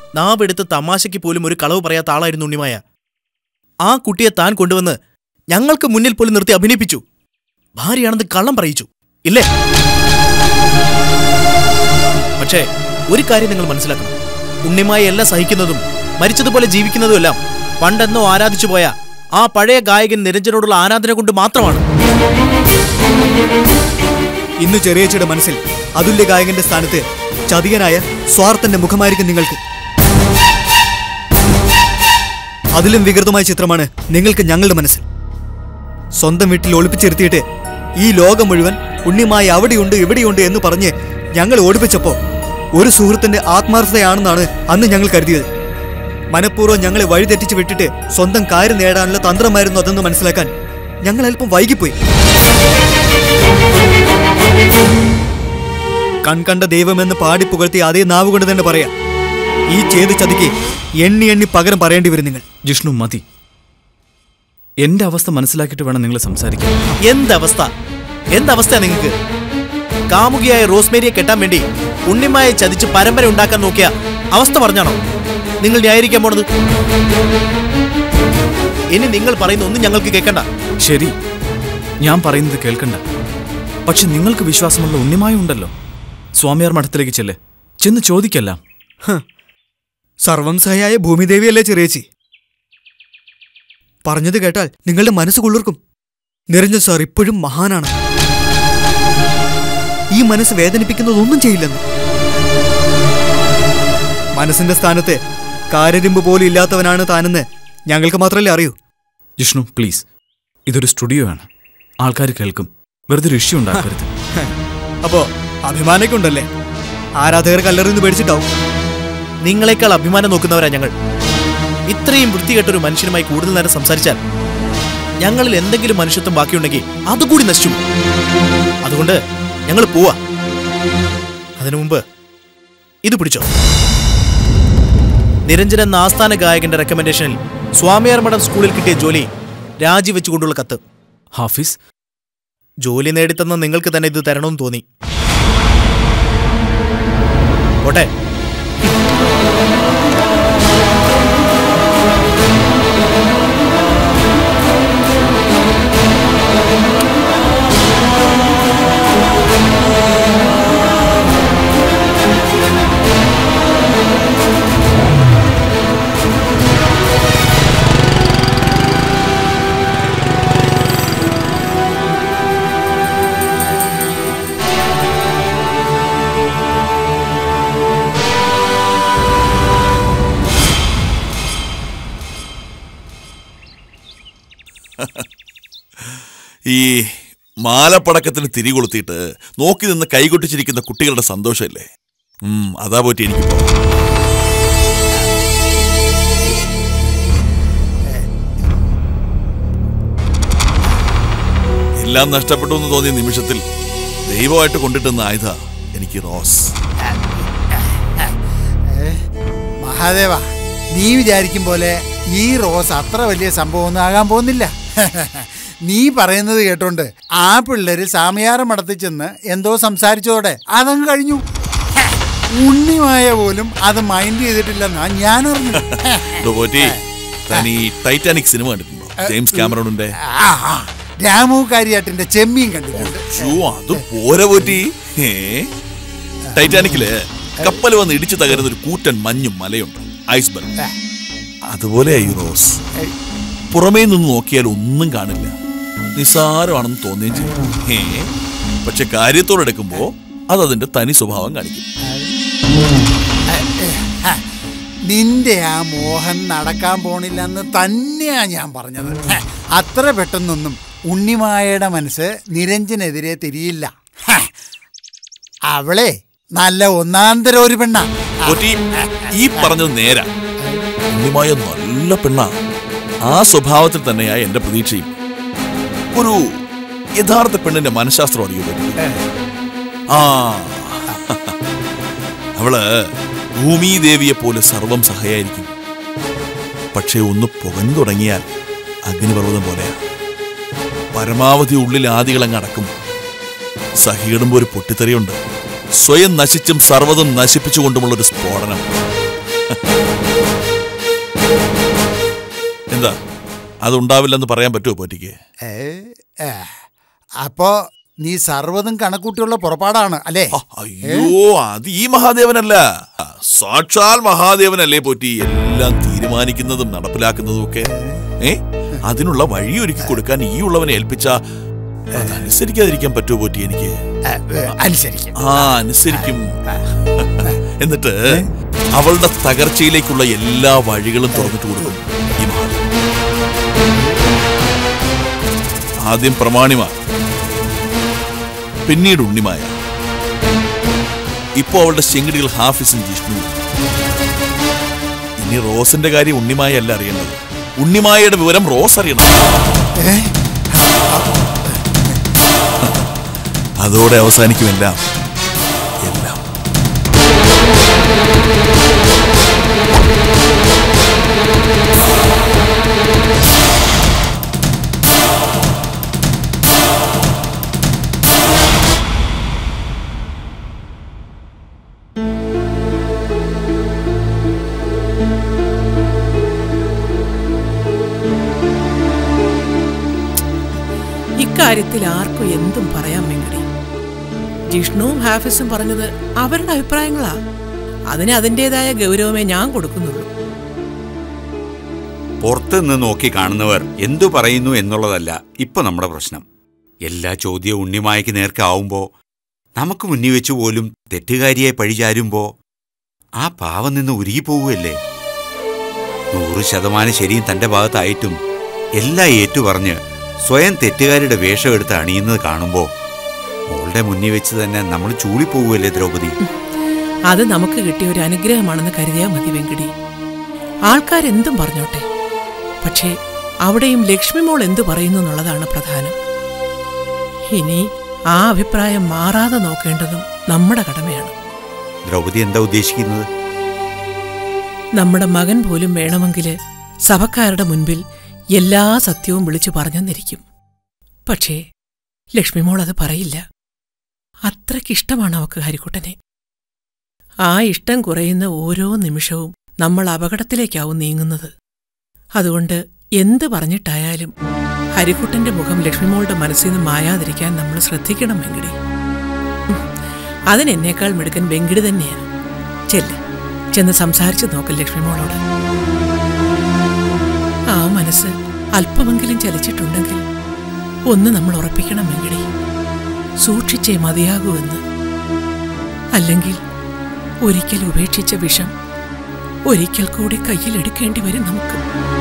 നാവെടുത്ത് തമാശയ്ക്ക് പോലും ഒരു കളവ് പറയാത്ത ആളായിരുന്നു ഉണ്ണിമായ ആ കുട്ടിയെ താൻ കൊണ്ടുവന്ന് ഞങ്ങൾക്ക് മുന്നിൽ പോലും നിർത്തി അഭിനയിപ്പിച്ചു ഭാര്യയാണെന്ന് കള്ളം പറയിച്ചു ഇല്ലേ പക്ഷേ ഒരു കാര്യം നിങ്ങൾ മനസ്സിലാക്കണം ഉണ്ണിമായ എല്ലാം സഹിക്കുന്നതും മരിച്ചതുപോലെ ജീവിക്കുന്നതും എല്ലാം പണ്ടെന്നോ ആരാധിച്ചു പോയ ആ പഴയ ഗായകൻ നിരഞ്ജനോടുള്ള ആരാധന കൊണ്ട് മാത്രമാണ് ഇന്ന് ചെറിയച്ചയുടെ മനസ്സിൽ അതുല്യ ഗായകന്റെ സ്ഥാനത്ത് ചതിയനായ സ്വാർത്ഥന്റെ മുഖമായിരിക്കും നിങ്ങൾക്ക് അതിലും വികൃതമായ ചിത്രമാണ് നിങ്ങൾക്ക് ഞങ്ങളുടെ മനസ്സിൽ സ്വന്തം വീട്ടിൽ ഒളിപ്പിച്ചിരുത്തിയിട്ട് ഈ ലോകം മുഴുവൻ ഉണ്ണിമായി അവിടെയുണ്ട് ഇവിടെയുണ്ട് എന്ന് പറഞ്ഞ് ഞങ്ങൾ ഓടിപ്പിച്ചപ്പോ ഒരു സുഹൃത്തിന്റെ ആത്മാർത്ഥതയാണെന്നാണ് അന്ന് ഞങ്ങൾ കരുതിയത് മനഃപൂർവ്വം ഞങ്ങളെ വഴിതെറ്റിച്ച് വിട്ടിട്ട് സ്വന്തം കാര്യം നേടാനുള്ള തന്ത്രമായിരുന്നു അതെന്ന് മനസ്സിലാക്കാൻ ഞങ്ങൾ അല്പം വൈകിപ്പോയി കൺകണ്ട ദൈവമെന്ന് പാടി പുകഴ്ത്തി അതേ നാവ് കൊണ്ട് തന്നെ പറയാം ഈ ചെയ്ത് ചതിക്ക് എണ്ണി എണ്ണി പകരം പറയേണ്ടി വരും നിങ്ങൾ ജിഷ്ണു മതി എന്റെ അവസ്ഥ മനസ്സിലാക്കിയിട്ട് വേണം നിങ്ങൾ സംസാരിക്കാൻ എന്തവസ്ഥ എന്തവസ്ഥ നിങ്ങൾക്ക് കാമുകിയായ റോസ്മേരിയെ കെട്ടാൻ വേണ്ടി ഉണ്ണിമായ ചതിച്ച് പരമ്പര ഉണ്ടാക്കാൻ നോക്കിയ അവസ്ഥ പറഞ്ഞാണോ നിങ്ങൾ ന്യായീകരിക്കാൻ പോണത് ഇനി നിങ്ങൾ പറയുന്ന ഒന്നും ഞങ്ങൾക്ക് കേൾക്കണ്ട ശരി ഞാൻ പറയുന്നത് കേൾക്കണ്ട പക്ഷെ നിങ്ങൾക്ക് വിശ്വാസമുള്ള ഉണ്ണിമായ ഉണ്ടല്ലോ സ്വാമിയാർ മഠത്തിലേക്ക് ചെല്ല് ചെന്ന് ചോദിക്കല്ല സർവം സഹായ ഭൂമിദേവിയല്ലേ ചെറിയച്ചി പറഞ്ഞത് കേട്ടാൽ നിങ്ങളുടെ മനസ്സ് കുളിർക്കും നിരഞ്ജൻ സാർ ഇപ്പോഴും മഹാനാണ് ഈ മനസ്സ് വേദനിപ്പിക്കുന്നതൊന്നും ചെയ്യില്ലെന്ന് മനസ്സിന്റെ സ്ഥാനത്ത് കാരരിമ്പ് പോലും ഇല്ലാത്തവനാണ് താനെന്ന് ഞങ്ങൾക്ക് മാത്രമല്ലേ അറിയൂ ജിഷ്ണു പ്ലീസ് ഇതൊരു സ്റ്റുഡിയോ ആണ് ആൾക്കാർ കേൾക്കും വെറുതെ ഒരു ഇഷ്യൂ ഉണ്ടാക്കരുത് അപ്പോ അഭിമാനമൊക്കെ ഉണ്ടല്ലേ ആരാധകർ കല്ലെറിന്ന് പേടിച്ചിട്ടാവും നിങ്ങളെക്കാൾ അഭിമാനം നോക്കുന്നവരാ ഞങ്ങൾ ഇത്രയും വൃത്തികെട്ടൊരു മനുഷ്യനുമായി കൂടുതൽ നേരം സംസാരിച്ചാൽ ഞങ്ങളിൽ എന്തെങ്കിലും മനുഷ്യത്വം ബാക്കിയുണ്ടെങ്കിൽ അതുകൂടി നശിച്ചു പോകും. അതുകൊണ്ട് ഞങ്ങൾ പോവാ അതിനു മുമ്പ് ഇത് പിടിച്ചോ നിരഞ്ജൻ എന്ന ആസ്ഥാന ഗായകന്റെ റെക്കമെൻഡേഷനിൽ സ്വാമിയാർ മഠം സ്കൂളിൽ കിട്ടിയ ജോലി രാജിവെച്ചുകൊണ്ടുള്ള കത്ത് ഹാഫിസ് ജോലി നേടിത്തന്ന നിങ്ങൾക്ക് തന്നെ ഇത് തരണമെന്ന് തോന്നി പോട്ടെ ഈ മാലപ്പടക്കത്തിന് തിരി കൊളുത്തിയിട്ട് നോക്കി നിന്ന് കൈകൊട്ടിച്ചിരിക്കുന്ന കുട്ടികളുടെ സന്തോഷമല്ലേ ഉം, അതാ പോറ്റി എനിക്കിപ്പോ എല്ലാം നഷ്ടപ്പെട്ടു എന്ന് തോന്നിയ നിമിഷത്തിൽ ദൈവമായിട്ട് കൊണ്ടിട്ടുന്ന ആയുധ എനിക്ക് റോസ് മഹാദേവ നീ വിചാരിക്കും പോലെ ഈ റോസ് അത്ര വലിയ സംഭവമൊന്നും ആകാൻ പോകുന്നില്ല നീ പറയുന്നത് കേട്ടോണ്ട് ആ പിള്ളേര് സാമിയാറ് മടത്തിൽ ചെന്ന് എന്തോ സംസാരിച്ചതോടെ അതങ്ങ് കഴിഞ്ഞു ഉണ്ണിമായ പോലും അത് മൈൻഡ് ചെയ്തിട്ടില്ലെന്നാ ഞാൻ അറിഞ്ഞു ഡോ പോറ്റി താൻ ഈ ടൈറ്റാനിക് സിനിമ കണ്ടിട്ടുണ്ടോ ജെയിംസ് ക്യാമറോണിന്റെ ആ, ആ. രാമു കാര്യാട്ടിന്റെ ചെമ്മീൻ കണ്ടിട്ടുണ്ട് ഷൂ അത് പോരെ പോറ്റി ഏ ടൈറ്റാനിക്കില് കപ്പൽ വന്ന് ഇടിച്ചു തകരുന്ന ഒരു കൂറ്റൻ മഞ്ഞും മലയുണ്ട് ഐസ്ബർഗ് അതുപോലെ ഈ റോസ് പുറമേ നിന്ന് നോക്കിയാൽ ഒന്നും കാണില്ല നിസ്സാരമാണെന്ന് തോന്നുകയും ചെയ്യും ഏ പക്ഷെ കാര്യത്തോടെടുക്കുമ്പോ അത് അതിന്റെ തനി സ്വഭാവം കാണിക്കും ഹ, നിന്റെ ആ മോഹൻ നടക്കാൻ പോണില്ലെന്ന് തന്നെയാ ഞാൻ പറഞ്ഞത് ഹ, അത്ര പെട്ടെന്നൊന്നും ഉണ്ണിമായയുടെ മനസ്സ് നിരഞ്ജനെതിരെ തിരിയില്ല ഹ, അവളെ നല്ല ഒന്നാന്തര ഒരു പെണ്ണ പോറ്റി ഈ പറഞ്ഞത് നേരാ ഉണ്ണിമായ നല്ല പെണ്ണാ ആ സ്വഭാവത്തിൽ തന്നെയാ എന്റെ പ്രതീക്ഷയും ഒരു യഥാർത്ഥ പെണ്ണിന്റെ മനഃശാസ്ത്രം അറിയൂ പോറ്റി. ആ അവള് ഭൂമിദേവിയെ പോലെ സർവം സഹയായിരിക്കും പക്ഷേ ഒന്ന് പുകഞ്ഞു തുടങ്ങിയാൽ അഗ്നിപർവ്വതം പോലെയാ പരമാവധി ഉള്ളിൽ ആദികളങ്ങ് അടക്കും സഹിയിടുമ്പോൾ ഒരു പൊട്ടിത്തെറിയുണ്ട് സ്വയം നശിച്ചും സർവ്വതും നശിപ്പിച്ചുകൊണ്ടുമുള്ള ഒരു സ്ഫോടനം എന്താ അതുണ്ടാവില്ലെന്ന് പറയാൻ പറ്റുമോ പോറ്റിക്ക് ഏ, ഏ. അപ്പോ നീ സർവ്വതും കണക്കൂട്ടിയുള്ള പുറപ്പാടാണ് അല്ലേ ആ, അയ്യോ അത് ഈ മഹാദേവനല്ല സാക്ഷാൽ മഹാദേവനല്ലേ പോറ്റി എല്ലാം തീരുമാനിക്കുന്നതും നടപ്പിലാക്കുന്നതും ഒക്കെ ഏ അതിനുള്ള വഴി ഒരുക്കി കൊടുക്കാൻ ഈ ഉള്ളവനെ ഏൽപ്പിച്ച അതനുസരിക്കാതിരിക്കാൻ പറ്റുമോ പോറ്റി എനിക്ക് ഏ, ഏ, അനുസരിക്കും ആ അനുസരിക്കും എന്നിട്ട് അവളുടെ തകർച്ചയിലേക്കുള്ള എല്ലാ വഴികളും തുറന്നിട്ട് കൊടുക്കും ഈ മഹാദേവൻ ആദ്യം പ്രമാണിമാർ പിന്നീട് ഉണ്ണിമായ ഇപ്പോ അവളുടെ ശെങ്കിടികൾ ഹാഫിസും ജിഷ്ണു ഇനി റോസിന്റെ കാര്യം ഉണ്ണിമായ അല്ല അറിയേണ്ടത് ഉണ്ണിമായയുടെ വിവരം റോസ് അറിയണം ഏ? അതോടെ അവസാനിക്കുമെല്ലാം എല്ലാം ഇക്കാര്യത്തിൽ ആർക്കും എന്തും പറയാൻ വെങ്കടി ജിഷ്ണുവും ഹാഫിസും പറഞ്ഞത് അവരുടെ അഭിപ്രായങ്ങളാ അതിന് അതിൻ്റെതായ ഗൗരവമേ ഞാൻ കൊടുക്കുന്നുള്ളൂ പുറത്ത് നിന്ന് നോക്കി കാണുന്നവർ എന്തു പറയുന്നു എന്നുള്ളതല്ല ഇപ്പൊ നമ്മുടെ പ്രശ്നം എല്ലാ ചോദ്യവും ഉണ്ണിമായ്ക്ക് നേർക്കാവുമ്പോ നമുക്ക് മുന്നിൽ വെച്ച് പോലും തെറ്റുകാരിയെ പഴിചാരുമ്പോ ആ പാവം നിന്ന് ഉരുകിപ്പോവുകയല്ലേ നൂറ് ശതമാനം ശരിയും തന്റെ ഭാഗത്തായിട്ടും എല്ലാം ഏറ്റുപറഞ്ഞ് സ്വയം തെറ്റുകാരുടെ വേഷം എടുത്ത് അണിയുന്നത് കാണുമ്പോ മോളുടെ മുന്നിൽ വെച്ച് തന്നെ നമ്മൾ ചൂളിപ്പോവുകയല്ലേ ദ്രൗപദി അത് നമുക്ക് കിട്ടിയ ഒരു അനുഗ്രഹമാണെന്ന് കരുതിയാൽ മതി വെങ്കടി ആൾക്കാരെന്തും പറഞ്ഞോട്ടെ പക്ഷേ അവിടെയും ലക്ഷ്മി മോൾ എന്തു പറയുന്നു എന്നുള്ളതാണ് പ്രധാനം ഇനി ആ അഭിപ്രായം മാറാതെ നോക്കേണ്ടതും നമ്മുടെ കടമയാണ് ദ്രൗപദി എന്താ ഉദ്ദേശിക്കുന്നത് നമ്മുടെ മകൻ പോലും വേണമെങ്കിൽ സഭക്കാരുടെ മുൻപിൽ എല്ലാ സത്യവും വിളിച്ചു പറഞ്ഞെന്നിരിക്കും പക്ഷേ ലക്ഷ്മിമോൾ അത് പറയില്ല അത്രയ്ക്കിഷ്ടമാണ് അവക്ക് ഹരിക്കുട്ടനെ ആ ഇഷ്ടം കുറയുന്ന ഓരോ നിമിഷവും നമ്മൾ അപകടത്തിലേക്കാവും നീങ്ങുന്നത് അതുകൊണ്ട് എന്ത് പറഞ്ഞിട്ടായാലും ഹരിക്കുട്ടന്റെ മുഖം ലക്ഷ്മിമോളുടെ മനസ്സിൽ നിന്ന് മായാതിരിക്കാൻ നമ്മൾ ശ്രദ്ധിക്കണം വെങ്കിടി ഉം. അതിനെന്നേക്കാൾ മിടുക്കൻ വെങ്കിടി തന്നെയാ ചെല്ല് ചെന്ന് സംസാരിച്ചു നോക്കൽ ലക്ഷ്മിമോളോട് ആ മനസ്സ് അല്പമെങ്കിലും ചലിച്ചിട്ടുണ്ടെങ്കിൽ ഒന്ന് നമ്മൾ ഉറപ്പിക്കണം വെങ്കിടി സൂക്ഷിച്ചേ മതിയാകൂ എന്ന് അല്ലെങ്കിൽ ഒരിക്കൽ ഉപേക്ഷിച്ച വിഷം ഒരിക്കൽ കൂടി കയ്യിലെടുക്കേണ്ടി വരും നമുക്ക്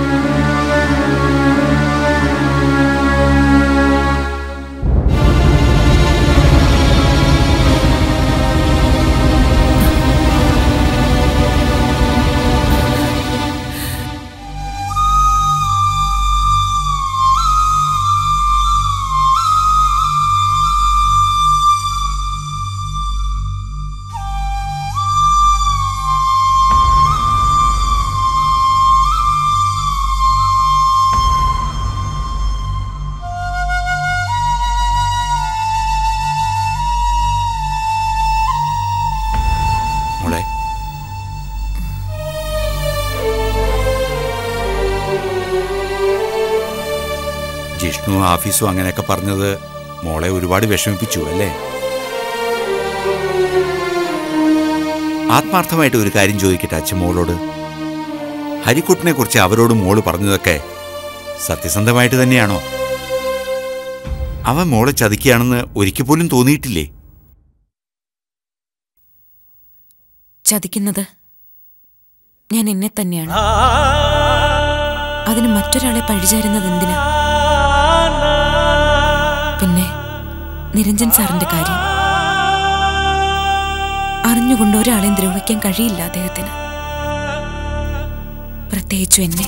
മോളെ ജിഷ്ണു ആഫീസും അങ്ങനെയൊക്കെ പറഞ്ഞത് മോളെ ഒരുപാട് വിഷമിപ്പിച്ചു അല്ലേ ആത്മാർത്ഥമായിട്ട് ഒരു കാര്യം ചോദിക്കട്ടെ അച്ഛൻ മോളോട് ഹരിക്കുട്ടിനെ കുറിച്ച് അവരോട് മോള് പറഞ്ഞതൊക്കെ സത്യസന്ധമായിട്ട് തന്നെയാണോ അവൻ മോളെ ചതിക്കുകയാണെന്ന് ഒരിക്കൽ പോലും തോന്നിയിട്ടില്ലേ ചതിക്കുന്നത് ഞാൻ എന്നെ തന്നെയാണ് അതിന് മറ്റൊരാളെ പഴിചേരുന്നത് എന്തിനാ പിന്നെ നിരഞ്ജൻ സാറിന്റെ കാര്യം അറിഞ്ഞുകൊണ്ട് ഒരാളെയും ദ്രോഹിക്കാൻ കഴിയില്ല അദ്ദേഹത്തിന് പ്രത്യേകിച്ചും എന്നെ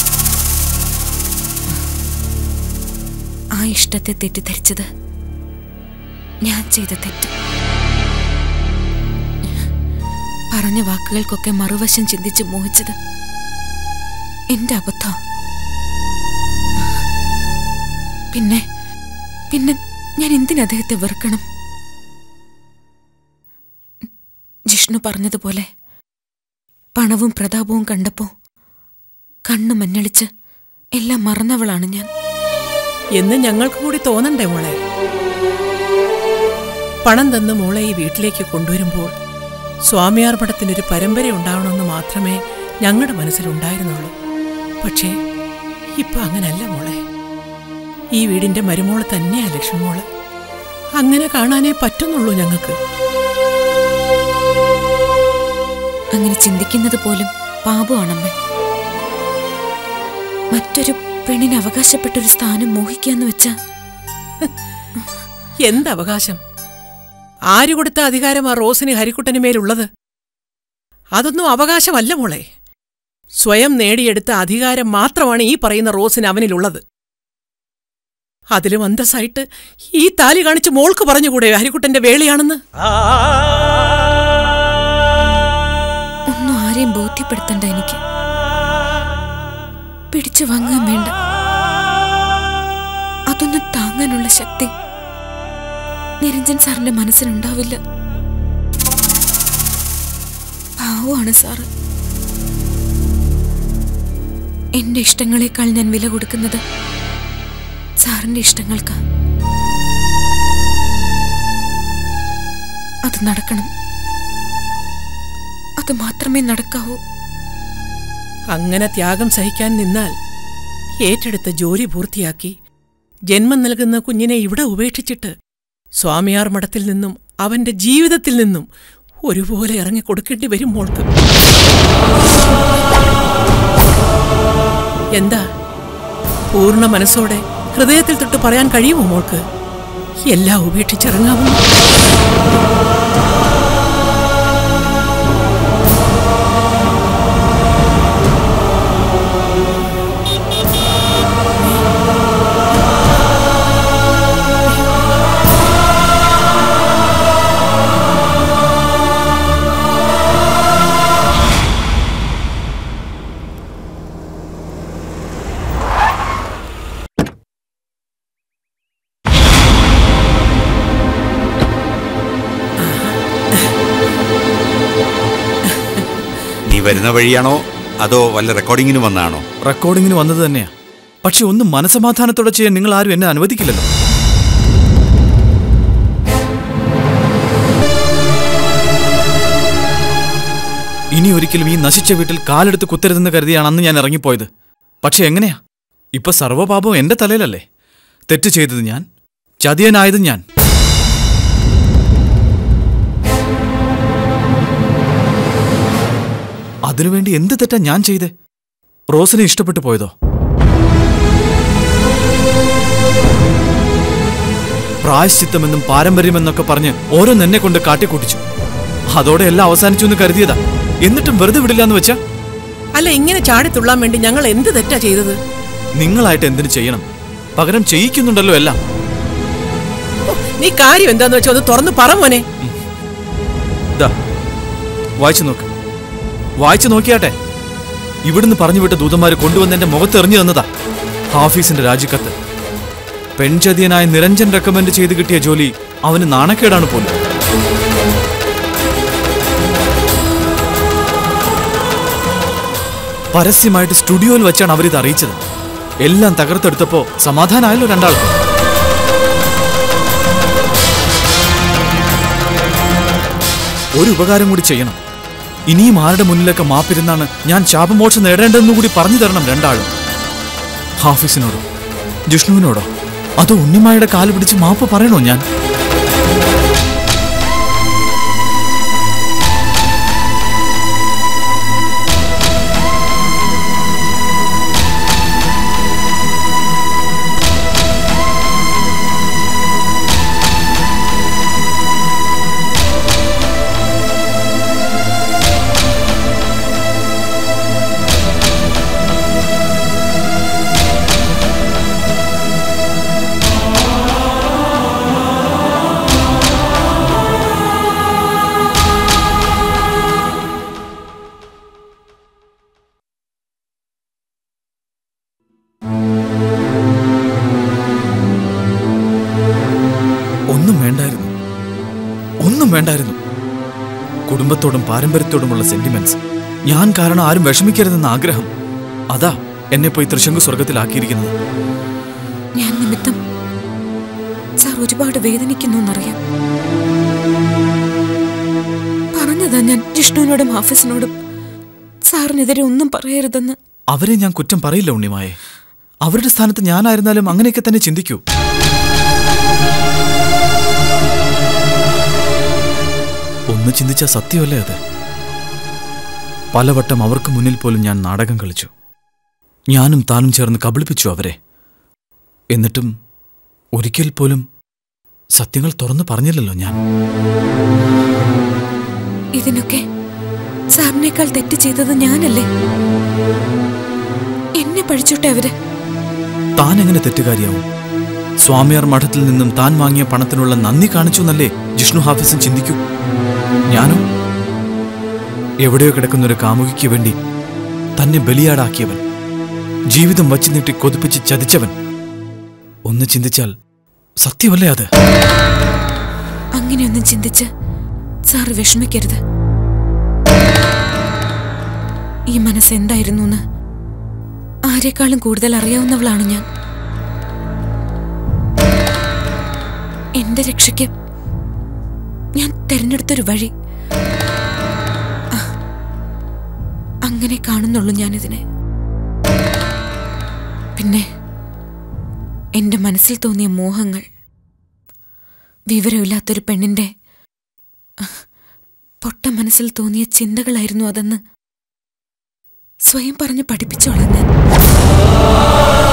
ആ ഇഷ്ടത്തെ തെറ്റിദ്ധരിച്ചത് ഞാൻ ചെയ്ത തെറ്റ് പറഞ്ഞ വാക്കുകൾക്കൊക്കെ മറുവശം ചിന്തിച്ച് മോഹിച്ചത് എന്റെ അബദ്ധം പിന്നെ പിന്നെ ഞാൻ എന്തിന് അദ്ദേഹത്തെ വെറുക്കണം ജിഷ്ണു പറഞ്ഞതുപോലെ പണവും പ്രതാപവും കണ്ടപ്പോ കണ്ണു മഞ്ഞളിച്ച് എല്ലാം മറന്നവളാണ് ഞാൻ എന്ന് ഞങ്ങൾക്ക് കൂടി തോന്നണ്ടേ മോളെ പണം തന്ന് മോളെ ഈ വീട്ടിലേക്ക് കൊണ്ടുവരുമ്പോൾ സ്വാമിയാർ പടത്തിനൊരു പരമ്പര ഉണ്ടാവണമെന്ന് മാത്രമേ ഞങ്ങളുടെ മനസ്സിലുണ്ടായിരുന്നുള്ളൂ പക്ഷേ ഇപ്പൊ അങ്ങനല്ല മോളെ ഈ വീടിന്റെ മരുമോള് തന്നെയാ ലക്ഷ്മിമോള് അങ്ങനെ കാണാനേ പറ്റുന്നുള്ളൂ ഞങ്ങൾക്ക് അങ്ങനെ ചിന്തിക്കുന്നത് പോലും പാപമാണമ്മേ മറ്റൊരു പെണ്ണിന് അവകാശപ്പെട്ടൊരു സ്ഥാനം മോഹിക്കാന്ന് വെച്ചാ എന്ത് അവകാശം ആര് കൊടുത്ത അധികാരം ആ റോസിന് ഹരിക്കുട്ടന് മേലുള്ളത് അതൊന്നും അവകാശമല്ല മോളെ സ്വയം നേടിയെടുത്ത അധികാരം മാത്രമാണ് ഈ പറയുന്ന റോസിന് അവനിലുള്ളത് അതിലും അന്തസ്സായിട്ട് ഈ താലി കാണിച്ച് മോൾക്ക് പറഞ്ഞുകൂടെ ഹരിക്കുട്ടന്റെ വേളിയാണെന്ന് ഒന്നും ആരെയും ബോധ്യപ്പെടുത്തണ്ട എനിക്ക് പിടിച്ചു വാങ്ങാൻ വേണ്ട അതൊന്നും താങ്ങാനുള്ള ശക്തി നിരഞ്ജൻ സാറിന്റെ മനസ്സിലുണ്ടാവില്ല പാവമാണ് സാറ് എന്റെ ഇഷ്ടങ്ങളെക്കാൾ ഞാൻ വില കൊടുക്കുന്നത് സാറിന്റെ ഇഷ്ടങ്ങൾക്കാ അത് നടക്കണം അത് മാത്രമേ നടക്കാവൂ അങ്ങനെ ത്യാഗം സഹിക്കാൻ നിന്നാൽ ഏറ്റെടുത്ത ജോലി പൂർത്തിയാക്കി ജന്മം നൽകുന്ന കുഞ്ഞിനെ ഇവിടെ ഉപേക്ഷിച്ചിട്ട് സ്വാമിയാർ മഠത്തിൽ നിന്നും അവന്റെ ജീവിതത്തിൽ നിന്നും ഒരുപോലെ ഇറങ്ങി കൊടുക്കേണ്ടി വരും മോൾക്ക് എന്താ പൂർണ്ണ മനസ്സോടെ ഹൃദയത്തിൽ തൊട്ട് പറയാൻ കഴിയുമോ മോൾക്ക് എല്ലാം ഉപേക്ഷിച്ചിറങ്ങാവുന്നു നീ വരുന്ന വഴിയാണോ അതോ വല്ല റെക്കോർഡിങ്ങിന് വന്നാണോ റെക്കോർഡിങ്ങിന് വന്നത് തന്നെയാ പക്ഷെ ഒന്ന് മനസമാധാനത്തോടെ ചെയ്യാൻ നിങ്ങൾ ആരും എന്നെ അനുവദിക്കില്ലല്ലോ ഇനി ഒരിക്കലും ഈ നശിച്ച വീട്ടിൽ കാലെടുത്ത് കുത്തരുതെന്ന് കരുതിയാണ് അന്ന് ഞാൻ ഇറങ്ങിപ്പോയത് പക്ഷെ എങ്ങനെയാ ഇപ്പൊ സർവ്വപാപവും എന്റെ തലയിലല്ലേ തെറ്റ് ചെയ്തത് ഞാൻ ചതിയനായത് ഞാൻ അതിനുവേണ്ടി എന്ത് തെറ്റാ ഞാൻ ചെയ്തേ റോസിനെ ഇഷ്ടപ്പെട്ടു പോയതോ പ്രായശ്ചിത്തമെന്നും പാരമ്പര്യമെന്നൊക്കെ പറഞ്ഞ് ഓരോന്ന് എന്നെ കൊണ്ട് കാട്ടിക്കൂട്ടിച്ചു അതോടെ എല്ലാം അവസാനിച്ചു എന്ന് കരുതിയതാ എന്നിട്ടും വെറുതെ വിടില്ല എന്ന് വെച്ചാ അല്ല ഇങ്ങനെ ചാടിത്തുള്ളാൻ വേണ്ടി ഞങ്ങൾ എന്ത് തെറ്റാ ചെയ്തത് നിങ്ങളായിട്ട് എന്തിനു ചെയ്യണം പകരം ചെയ്യിക്കുന്നുണ്ടല്ലോ എല്ലാം ഓ, നീ കാര്യം എന്താന്ന് വെച്ചാൽ ഒന്ന് തുറന്നു പറ മോനെ ദാ വായിച്ചു നോക്ക് വായിച്ചു നോക്കിയാട്ടെ ഇവിടുന്ന് പറഞ്ഞു വിട്ട ദൂതന്മാര് കൊണ്ടുവന്ന് എന്റെ മുഖത്ത് എറിഞ്ഞു തന്നതാ ഹാഫീസിന്റെ രാജിക്കത്ത് പെൺചതിയനായ നിരഞ്ജൻ റെക്കമെൻഡ് ചെയ്ത് കിട്ടിയ ജോലി അവന് നാണക്കേടാണ് പോലും പരസ്യമായിട്ട് സ്റ്റുഡിയോയിൽ വെച്ചാണ് അവരിത് അറിയിച്ചത് എല്ലാം തകർത്തെടുത്തപ്പോ സമാധാനമായല്ലോ രണ്ടാൾക്കും ഒരു ഉപകാരം കൂടി ചെയ്യണം ഇനിയും ആരുടെ മുന്നിലൊക്കെ മാപ്പിരുന്നാണ് ഞാൻ ശാപമോക്ഷം നേടേണ്ടതെന്ന് കൂടി പറഞ്ഞു തരണം രണ്ടാളും ഹാഫിസിനോടോ ജിഷ്ണുവിനോടോ അതോ ഉണ്ണിമായുടെ കാല് പിടിച്ച് മാപ്പ് പറയണോ ഞാൻ ഒന്നും വേണ്ടായിരുന്നു ഒന്നും വേണ്ടായിരുന്നു കുടുംബത്തോടും പാരമ്പര്യത്തോടുമുള്ള സെന്റിമെന്റ്സ് ഞാൻ കാരണം ആരും വിഷമിക്കരുതെന്ന ആഗ്രഹം അതാ എന്നെ പോയി തൃശങ്കു സ്വർഗത്തിലാക്കിയിരിക്കുന്നത് ഞാൻ നിമിത്തം സാർ ഒരുപാട് വേദനിക്കുന്നു എന്നറിയാം പറഞ്ഞതാ ഞാൻ ജിഷ്ണുവിനോടും ഹാഫിസിനോടും സാറിനെതിരെ ഒന്നും പറയരുതെന്ന് അവരെ ഞാൻ കുറ്റം പറയില്ല ഉണ്ണിമായെ അവരുടെ സ്ഥാനത്ത് ഞാനായിരുന്നാലും അങ്ങനെയൊക്കെ തന്നെ ചിന്തിക്കൂ ഒന്ന് ചിന്തിച്ച സത്യമല്ലേ അത് പലവട്ടം അവർക്ക് മുന്നിൽ പോലും ഞാൻ നാടകം കളിച്ചു ഞാനും താനും ചേർന്ന് കബളിപ്പിച്ചു അവരെ എന്നിട്ടും ഒരിക്കൽ പോലും സത്യങ്ങൾ തുറന്നു പറഞ്ഞില്ലല്ലോ ഞാൻ ഇതിനൊക്കെ സാറിനേക്കാൾ തെറ്റ് ചെയ്തത് ഞാനല്ലേ എന്നെ പഴിച്ചോട്ടെ അവര് താൻ എങ്ങനെ തെറ്റുകാരിയാവും സ്വാമിയാർ മഠത്തിൽ നിന്നും താൻ വാങ്ങിയ പണത്തിനുള്ള നന്ദി കാണിച്ചു എന്നല്ലേ ജിഷ്ണു ഹാഫിസും ചിന്തിക്കൂ ഞാനോ എവിടെയോ കിടക്കുന്ന ഒരു കാമുകിക്ക് വേണ്ടി തന്നെ ബലിയാടാക്കിയവൻ ജീവിതം വച്ചു നീട്ടി കൊതിപ്പിച്ച് ചതിച്ചവൻ ഒന്ന് ചിന്തിച്ചാൽ സത്യമല്ലേ അത് അങ്ങനെയൊന്നും ചിന്തിച്ച് സാർ വിഷമിക്കരുത് ഈ മനസ്സ് എന്തായിരുന്നു എന്ന് ആരെക്കാളും കൂടുതൽ അറിയാവുന്നവളാണ് ഞാൻ എന്റെ രക്ഷയ്ക്ക് ഞാൻ തിരഞ്ഞെടുത്തൊരു വഴി ആ, അങ്ങനെ കാണുന്നുള്ളൂ ഞാനിതിനെ പിന്നെ എന്റെ മനസ്സിൽ തോന്നിയ മോഹങ്ങൾ വിവരമില്ലാത്തൊരു പെണ്ണിന്റെ അഹ്, പൊട്ട മനസ്സിൽ തോന്നിയ ചിന്തകളായിരുന്നു അതെന്ന് സ്വയം പറഞ്ഞ് പഠിപ്പിച്ചോളാം ഞാൻ